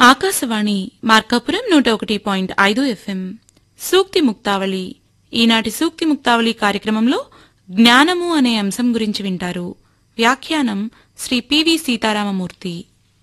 ఆకాశవాణి మార్కాపురం నూట ఒకటి పాయింట్ ఐదు ఎఫ్ఎం సూక్తి ముక్తావళి ఈనాటి సూక్తి ముక్తావళి కార్యక్రమంలో జ్ఞానము అనే అంశం గురించి వింటారు వ్యాఖ్యానం శ్రీ పివి సీతారామమూర్తి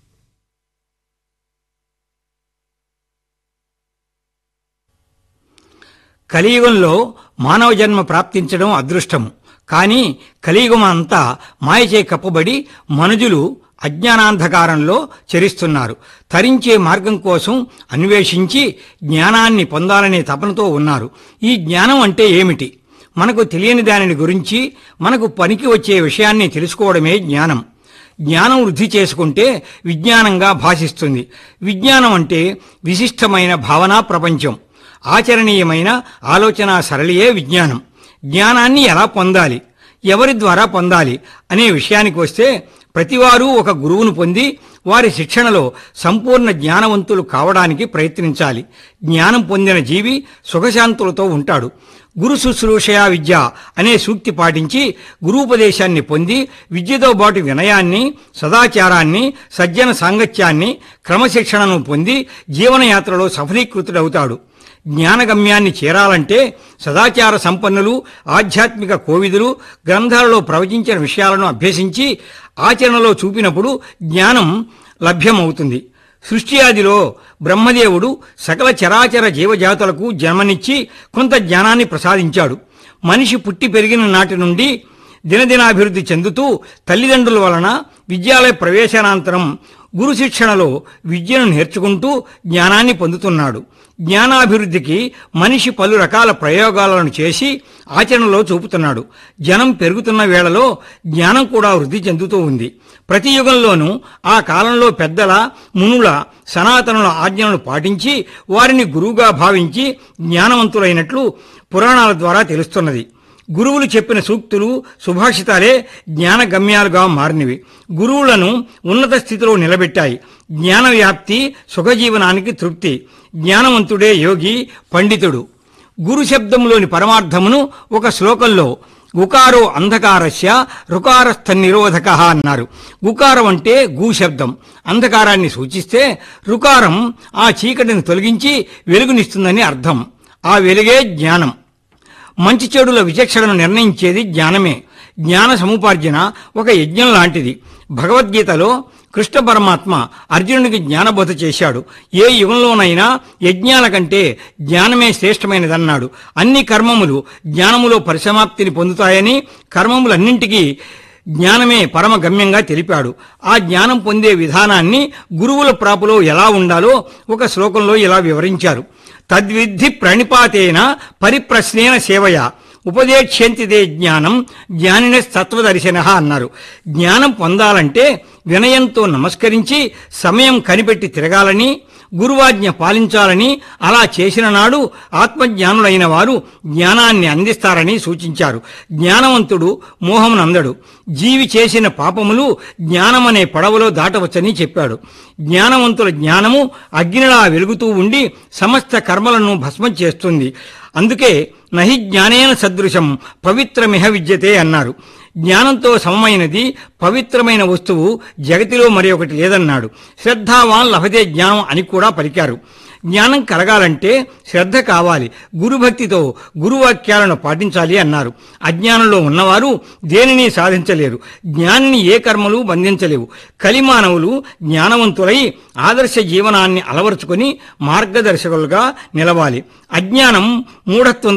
కలియుగంలో మానవ జన్మ ప్రాప్తించడం అదృష్టము కానీ కలియుగం అంతా మాయచే కప్పబడి మనుజులు అజ్ఞానాంధకారంలో చరిస్తున్నారు తరించే మార్గం కోసం అన్వేషించి జ్ఞానాన్ని పొందాలనే తపనతో ఉన్నారు ఈ జ్ఞానం అంటే ఏమిటి మనకు తెలియని దానిని గురించి మనకు పనికి వచ్చే విషయాన్ని తెలుసుకోవడమే జ్ఞానం జ్ఞానం వృద్ధి చేసుకుంటే విజ్ఞానంగా భాషిస్తుంది విజ్ఞానం అంటే విశిష్టమైన భావనా ప్రపంచం ఆచరణీయమైన ఆలోచన సరళియే విజ్ఞానం జ్ఞానాన్ని ఎలా పొందాలి ఎవరి ద్వారా పొందాలి అనే విషయానికి వస్తే ప్రతివారు ఒక గురువును పొంది వారి శిక్షణలో సంపూర్ణ జ్ఞానవంతులు కావడానికి ప్రయత్నించాలి జ్ఞానం పొందిన జీవి సుఖశాంతులతో ఉంటాడు గురు శుశ్రూషయా విద్య అనే సూక్తి పాటించి గురూపదేశాన్ని పొంది విద్యతో పాటు వినయాన్ని సదాచారాన్ని సజ్జన సాంగత్యాన్ని క్రమశిక్షణను పొంది జీవనయాత్రలో సఫలీకృతుడవుతాడు జ్ఞానగమ్యాన్ని చేరాలంటే సదాచార సంపన్నులు ఆధ్యాత్మిక కోవిదులు గ్రంథాలలో ప్రవచించిన విషయాలను అభ్యసించి ఆచరణలో చూపినప్పుడు జ్ఞానం లభ్యమవుతుంది సృష్టి ఆదిలో బ్రహ్మదేవుడు సకల చరాచర జీవజాతులకు జన్మనిచ్చి కొంత జ్ఞానాన్ని ప్రసాదించాడు మనిషి పుట్టి పెరిగిన నాటి నుండి దినదినాభివృద్ధి చెందుతూ తల్లిదండ్రుల వలన విద్యాలయ ప్రవేశానంతరం గురు శిక్షణలో విద్యను నేర్చుకుంటూ జ్ఞానాన్ని పొందుతున్నాడు జ్ఞానాభివృద్ధికి మనిషి పలు రకాల ప్రయోగాలను చేసి ఆచరణలో చూపుతున్నాడు జనం పెరుగుతున్న వేళలో జ్ఞానం కూడా వృద్ధి చెందుతూ ఉంది ప్రతి యుగంలోనూ ఆ కాలంలో పెద్దల మునుల సనాతనుల ఆజ్ఞలను పాటించి వారిని గురువుగా భావించి జ్ఞానవంతులైనట్లు పురాణాల ద్వారా తెలుస్తున్నది గురువులు చెప్పిన సూక్తులు సుభాషితాలే జ్ఞాన గమ్యాలుగా మారినవి గురువులను ఉన్నత స్థితిలో నిలబెట్టాయి జ్ఞాన వ్యాప్తి సుఖజీవనానికి తృప్తి జ్ఞానవంతుడే యోగి పండితుడు గురు శబ్దంలోని పరమార్థమును ఒక శ్లోకంలో గుకారో అంధకారస్య రుకారస్థ నిరోధక అన్నారు గుకారం అంటే గు శబ్దం అంధకారాన్ని సూచిస్తే రుకారం ఆ చీకటిని తొలగించి వెలుగునిస్తుందని అర్థం ఆ వెలుగే జ్ఞానం మంచి చెడుల విచక్షణను నిర్ణయించేది జ్ఞానమే జ్ఞాన సముపార్జన ఒక యజ్ఞం లాంటిది భగవద్గీతలో కృష్ణ పరమాత్మ అర్జునుడికి జ్ఞానబోధ చేశాడు ఏ యుగంలోనైనా యజ్ఞాల కంటే జ్ఞానమే శ్రేష్టమైనదన్నాడు అన్ని కర్మములు జ్ఞానములో పరిసమాప్తిని పొందుతాయని కర్మములన్నింటికీ జ్ఞానమే పరమ గమ్యంగా తెలిపాడు ఆ జ్ఞానం పొందే విధానాన్ని గురువుల ప్రాపులో ఎలా ఉండాలో ఒక శ్లోకంలో ఇలా వివరించారు తద్విద్ధి ప్రణిపాతేన పరిప్రశ్నేన సేవయ ఉపదేక్ష్యంతిదే జ్ఞానం జ్ఞానిన తత్వదర్శన అన్నారు జ్ఞానం పొందాలంటే వినయంతో నమస్కరించి సమయం కనిపెట్టి తిరగాలని గురువాజ్ఞ పాలించాలని అలా చేసిన నాడు ఆత్మజ్ఞానులైన వారు జ్ఞానాన్ని అందిస్తారని సూచించారు జ్ఞానవంతుడు మోహమునందడు జీవి చేసిన పాపములు జ్ఞానమనే పడవలో దాటవచ్చని చెప్పాడు జ్ఞానవంతుల జ్ఞానము అగ్నిలా వెలుగుతూ ఉండి సమస్త కర్మలను భస్మం చేస్తుంది అందుకే నహి జ్ఞానేన సదృశం పవిత్రమిహ విద్యతే అన్నారు జ్ఞానంతో సమమైనది పవిత్రమైన వస్తువు జగతిలో మరి ఒకటి లేదన్నాడు శ్రద్ధావాన్ లభతే జ్ఞానం అని కూడా పలికారు జ్ఞానం కలగాలంటే శ్రద్ధ కావాలి గురుభక్తితో గురువాక్యాలను పాటించాలి అన్నారు అజ్ఞానంలో ఉన్నవారు దేనిని సాధించలేరు జ్ఞానిని ఏ కర్మలు బంధించలేవు కలిమానవులు జ్ఞానవంతులై ఆదర్శ జీవనాన్ని అలవరుచుకొని మార్గదర్శకులుగా నిలవాలి అజ్ఞానం మూఢత్వం